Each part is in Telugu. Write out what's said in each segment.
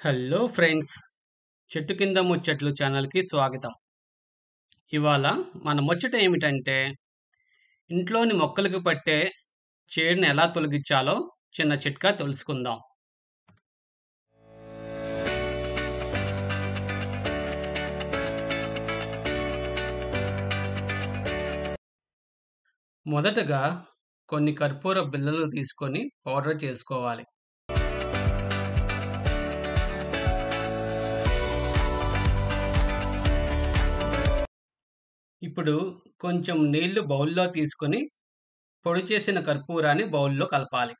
హలో ఫ్రెండ్స్ చెట్టు కింద ముచ్చట్లు ఛానల్కి స్వాగతం ఇవాళ మన ముచ్చట ఏమిటంటే ఇంట్లోని మొక్కలకు పట్టే చీడని ఎలా తొలగించాలో చిన్న చిట్కా తెలుసుకుందాం మొదటగా కొన్ని కర్పూర బిళ్ళలు తీసుకొని పౌడర్ చేసుకోవాలి ఇప్పుడు కొంచెం నీళ్లు బౌల్లో తీసుకొని పొడి చేసిన కర్పూరాన్ని బౌల్లో కలపాలి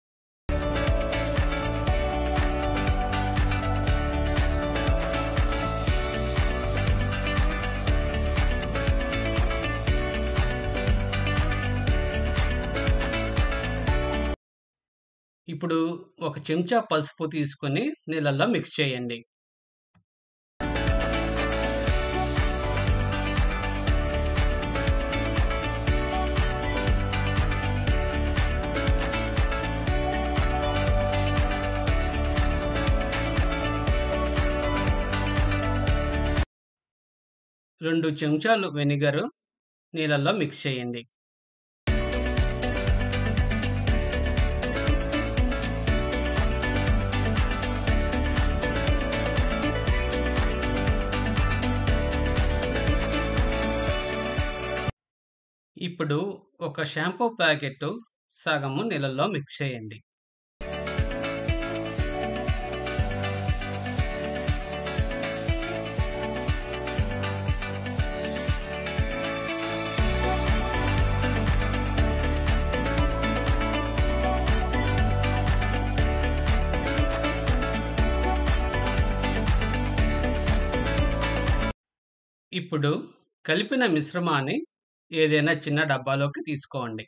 ఇప్పుడు ఒక చెంచా పసుపు తీసుకొని నీళ్ళల్లో మిక్స్ చేయండి రెండు చెంచాలు వెనిగర్ నీళ్ళల్లో మిక్స్ చేయండి ఇప్పుడు ఒక షాంపూ ప్యాకెట్ సగము నీళ్ళల్లో మిక్స్ చేయండి ఇప్పుడు కలిపిన మిశ్రమాన్ని ఏదైనా చిన్న డబ్బాలోకి తీసుకోండి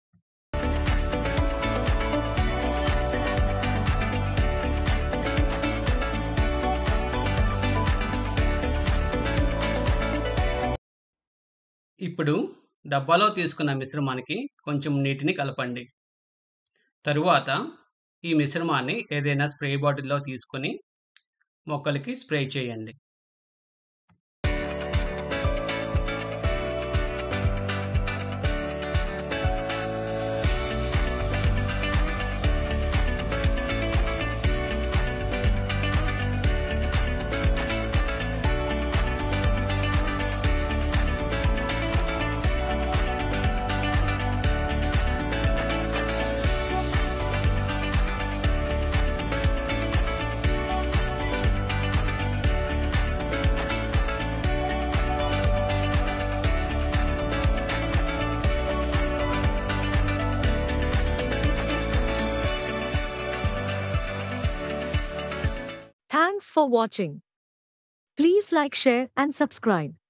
ఇప్పుడు డబ్బాలో తీసుకున్న మిశ్రమానికి కొంచెం నీటిని కలపండి తరువాత ఈ మిశ్రమాన్ని ఏదైనా స్ప్రే బాటిల్లో తీసుకొని మొక్కలకి స్ప్రే చేయండి Thanks for watching. Please like, share, and subscribe.